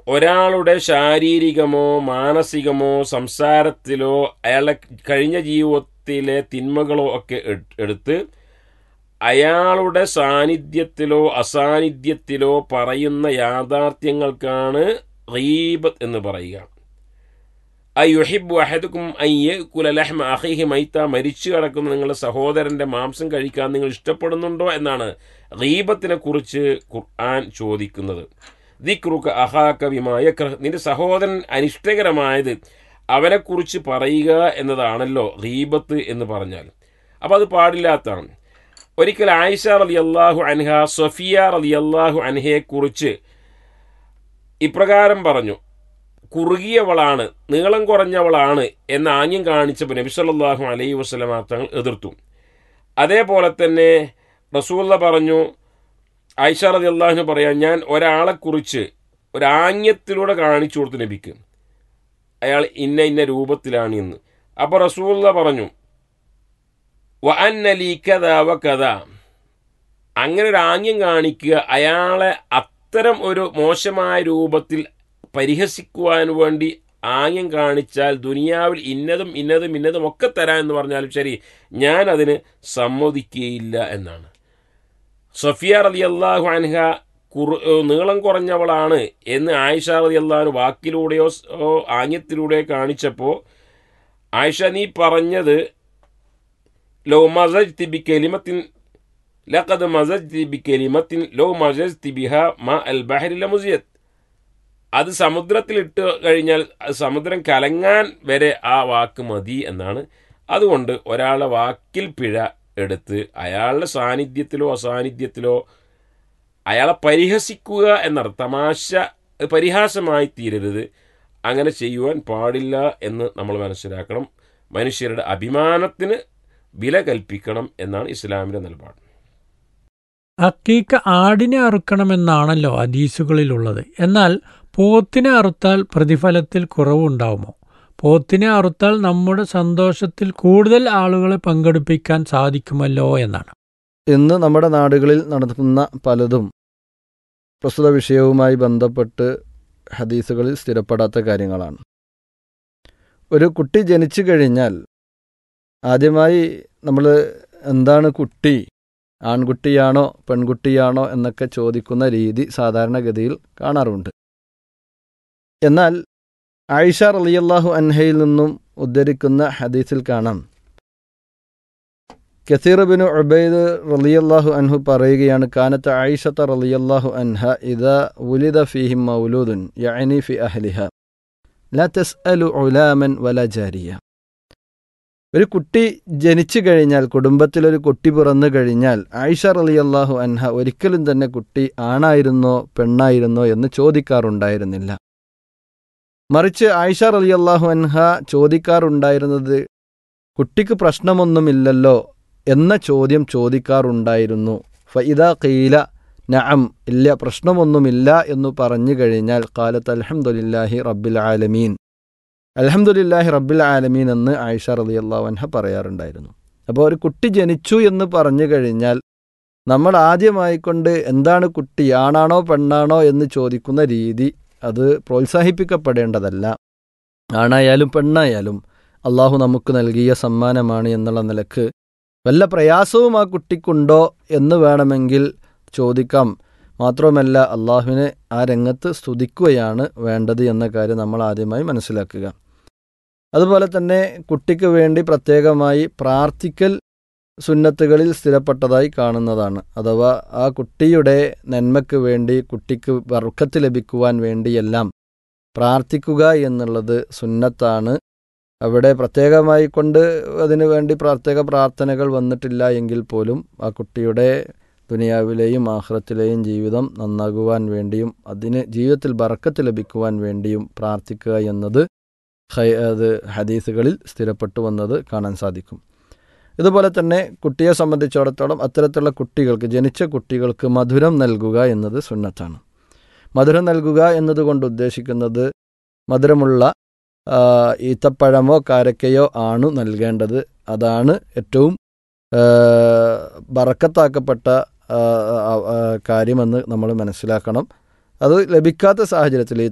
ഒരാളുടെ ശാരീരികമോ മാനസികമോ സംസാരത്തിലോ അയാളുടെ കഴിഞ്ഞ ജീവിതത്തിലെ തിന്മകളോ ഒക്കെ എട്- എടുത്ത് അയാളുടെ സാന്നിധ്യത്തിലോ അസാന്നിധ്യത്തിലോ പറയുന്ന യാഥാർത്ഥ്യങ്ങൾക്കാണ് റീബത്ത് എന്ന് പറയുക അയ്യുഹിബ് അഹദുക്കും അയ്യക്കുല ലഹ്മ അഹിഹി മൈത്ത മരിച്ചു കിടക്കുന്ന നിങ്ങളുടെ സഹോദരന്റെ മാംസം കഴിക്കാൻ നിങ്ങൾ ഇഷ്ടപ്പെടുന്നുണ്ടോ എന്നാണ് റീബത്തിനെ കുറിച്ച് ഖുർആൻ ചോദിക്കുന്നത് ദിക്റുക അഹാക്ക വിമായ നിന്റെ സഹോദരൻ അനിഷ്ടകരമായത് അവനെക്കുറിച്ച് പറയുക എന്നതാണല്ലോ റീബത്ത് എന്ന് പറഞ്ഞാൽ അപ്പോൾ അത് പാടില്ലാത്തതാണ് ഒരിക്കൽ ആയിഷ റലി അള്ളാഹു അൻഹ സഫിയ റലി അള്ളാഹു അൻഹയെക്കുറിച്ച് ഇപ്രകാരം പറഞ്ഞു കുറുകിയവളാണ് നീളം കുറഞ്ഞവളാണ് എന്ന ആംഗ്യം കാണിച്ചപ്പോൾ നബി സല്ലല്ലാഹു അലൈഹി വസല്ലമ തങ്ങൾ എതിർത്തു അതേപോലെ തന്നെ റസൂല്ല പറഞ്ഞു ആയിഷ റതി അള്ളാഹുന് പറയാം ഞാൻ ഒരാളെക്കുറിച്ച് ഒരാംഗ്യത്തിലൂടെ കാണിച്ചു കൊടുത്തു നബിക്ക് അയാൾ ഇന്ന ഇന്ന രൂപത്തിലാണ് എന്ന് അപ്പോൾ റസൂല്ല പറഞ്ഞു വ അന്നലി കഥ വ കഥ അങ്ങനെ ഒരു ആംഗ്യം കാണിക്കുക അയാളെ അത്തരം ഒരു മോശമായ രൂപത്തിൽ പരിഹസിക്കുവാൻ വേണ്ടി ആംഗ്യം കാണിച്ചാൽ ദുനിയാവിൽ ഇന്നതും ഇന്നതും ഇന്നതും ഒക്കെ തരാം എന്ന് പറഞ്ഞാലും ശരി ഞാൻ അതിന് സമ്മതിക്കുകയില്ല എന്നാണ് സഫിയ റലി അള്ളാഹു അൻഹ കുറു നീളം കുറഞ്ഞവളാണ് എന്ന് ആയിഷ റലി അള്ളാഹു വാക്കിലൂടെയോ സ്- ഓ ആംഗ്യത്തിലൂടെയോ കാണിച്ചപ്പോൾ ആയിഷ നീ പറഞ്ഞത് ലോ മസജ് ബി കലിമത്തിൻ ലഖദ് മസജ് ബി കലിമത്തിൻ ലോ മസജ് ബിഹ മ അൽ ബഹരി ലമുസിയത് അത് സമുദ്രത്തിൽ ഇട്ട് കഴിഞ്ഞാൽ അത് സമുദ്രം കലങ്ങാൻ വരെ ആ വാക്ക് മതി എന്നാണ് അതുകൊണ്ട് ഒരാളെ വാക്കിൽ പിഴ എടുത്ത് അയാളുടെ സാന്നിധ്യത്തിലോ അസാന്നിധ്യത്തിലോ അയാളെ പരിഹസിക്കുക എന്നർത്ഥം തമാശ പരിഹാസമായി തീരരുത് അങ്ങനെ ചെയ്യുവാൻ പാടില്ല എന്ന് നമ്മൾ മനസ്സിലാക്കണം മനുഷ്യരുടെ അഭിമാനത്തിന് വില കൽപ്പിക്കണം എന്നാണ് ഇസ്ലാമിൻ്റെ നിലപാട് അക്കീക്ക ആടിനെ അറുക്കണമെന്നാണല്ലോ ഹദീസുകളിലുള്ളത് എന്നാൽ പോത്തിനെ അറുത്താൽ പ്രതിഫലത്തിൽ കുറവുണ്ടാവുമോ പോത്തിനെ അറുത്താൽ നമ്മുടെ സന്തോഷത്തിൽ കൂടുതൽ ആളുകളെ പങ്കെടുപ്പിക്കാൻ സാധിക്കുമല്ലോ എന്നാണ് ഇന്ന് നമ്മുടെ നാടുകളിൽ നടക്കുന്ന പലതും പ്രസ്തുത വിഷയവുമായി ബന്ധപ്പെട്ട് ഹദീസുകളിൽ സ്ഥിരപ്പെടാത്ത കാര്യങ്ങളാണ് ഒരു കുട്ടി ജനിച്ചു കഴിഞ്ഞാൽ ആദ്യമായി നമ്മൾ എന്താണ് കുട്ടി ആൺകുട്ടിയാണോ പെൺകുട്ടിയാണോ എന്നൊക്കെ ചോദിക്കുന്ന രീതി സാധാരണഗതിയിൽ കാണാറുണ്ട് എന്നാൽ ആയിഷ റളിയല്ലാഹു അൻഹയിൽ നിന്നും ഉദ്ധരിക്കുന്ന ഹദീസിൽ കാണാം കസീർ ബിൻ ഉബൈദ് റളിയല്ലാഹു അൻഹു പറയുകയാണ് കാനത്ത് ആയിഷത്ത റളിയല്ലാഹു അൻഹ ഇദാ ഉലിദ ഫീഹിം മൗലൂദുൻ യഅനി ഫി അഹ്ലിഹ ലാ തസ്അലു ഉലാമൻ വല ജാരിയ ഒരു കുട്ടി ജനിച്ചു കഴിഞ്ഞാൽ കുടുംബത്തിലൊരു കുട്ടി പിറന്നു കഴിഞ്ഞാൽ ആയിഷ റളിയല്ലാഹു അൻഹ ഒരിക്കലും തന്നെ കുട്ടി ആണായിരുന്നോ പെണ്ണായിരുന്നോ എന്ന് ചോദിക്കാറുണ്ടായിരുന്നില്ല മറിച്ച് ആയിഷ റളിയല്ലാഹു അൻഹ ചോദിക്കാറുണ്ടായിരുന്നത് കുട്ടിക്ക് പ്രശ്നമൊന്നുമില്ലല്ലോ എന്ന ചോദ്യം ചോദിക്കാറുണ്ടായിരുന്നു ഫഇദാ ഖീല നഅം ഇല്ല പ്രശ്നമൊന്നുമില്ല എന്നു പറഞ്ഞു കഴിഞ്ഞാൽ കാലത്ത് അൽഹംദുലില്ലാഹി റബ്ബിൽ ആലമീൻ അൽഹംദുലില്ലാഹി റബ്ബിൽ ആലമീൻ എന്ന് ആയിഷ റളിയല്ലാഹു അൻഹ പറയാറുണ്ടായിരുന്നു അപ്പോൾ ഒരു കുട്ടി ജനിച്ചു എന്ന് പറഞ്ഞു കഴിഞ്ഞാൽ നമ്മൾ ആദ്യമായിക്കൊണ്ട് എന്താണ് കുട്ടി ആണാണോ പെണ്ണാണോ എന്ന് ചോദിക്കുന്ന രീതി അത് പ്രോത്സാഹിപ്പിക്കപ്പെടേണ്ടതല്ല ആണായാലും പെണ്ണായാലും അള്ളാഹു നമുക്ക് നൽകിയ സമ്മാനമാണ് എന്നുള്ള നിലക്ക് വല്ല പ്രയാസവും ആ കുട്ടിക്കുണ്ടോ എന്ന് വേണമെങ്കിൽ ചോദിക്കാം മാത്രവുമല്ല അള്ളാഹുവിനെ ആ രംഗത്ത് സ്തുതിക്കുകയാണ് വേണ്ടത് എന്ന കാര്യം നമ്മൾ ആദ്യമായി മനസ്സിലാക്കുക അതുപോലെ തന്നെ കുട്ടിക്ക് വേണ്ടി പ്രത്യേകമായി പ്രാർത്ഥിക്കൽ സുന്നത്തുകളിൽ സ്ഥിരപ്പെട്ടതായി കാണുന്നതാണ് അഥവാ ആ കുട്ടിയുടെ നന്മയ്ക്ക് വേണ്ടി കുട്ടിക്ക് വർക്കത്ത് ലഭിക്കുവാൻ വേണ്ടിയെല്ലാം പ്രാർത്ഥിക്കുക എന്നുള്ളത് സുന്നത്താണ് അവിടെ പ്രത്യേകമായി കൊണ്ട് അതിനു വേണ്ടി പ്രത്യേക പ്രാർത്ഥനകൾ വന്നിട്ടില്ല എങ്കിൽ പോലും ആ കുട്ടിയുടെ ദുനിയാവിലെയും ആഹ്റത്തിലെയും ജീവിതം നന്നാകുവാൻ വേണ്ടിയും അതിന് ജീവിതത്തിൽ ബറക്കത്ത് ലഭിക്കുവാൻ വേണ്ടിയും പ്രാർത്ഥിക്കുക എന്നത് ഹൈ അത് ഹദീസുകളിൽ സ്ഥിരപ്പെട്ടു വന്നത് കാണാൻ സാധിക്കും ഇതുപോലെ തന്നെ കുട്ടിയെ സംബന്ധിച്ചിടത്തോളം അത്തരത്തിലുള്ള കുട്ടികൾക്ക് ജനിച്ച കുട്ടികൾക്ക് മധുരം നൽകുക എന്നത് സുന്നത്താണ് മധുരം നൽകുക എന്നതുകൊണ്ട് ഉദ്ദേശിക്കുന്നത് മധുരമുള്ള ആ, ഈത്തപ്പഴമോ കാരക്കയോ ആണ് നൽകേണ്ടത് അതാണ് ഏറ്റവും ആ, ബറക്കത്താക്കപ്പെട്ട ആ, ആ, ആ, കാര്യമെന്ന് നമ്മൾ മനസ്സിലാക്കണം അത് ലഭിക്കാത്ത സാഹചര്യത്തിൽ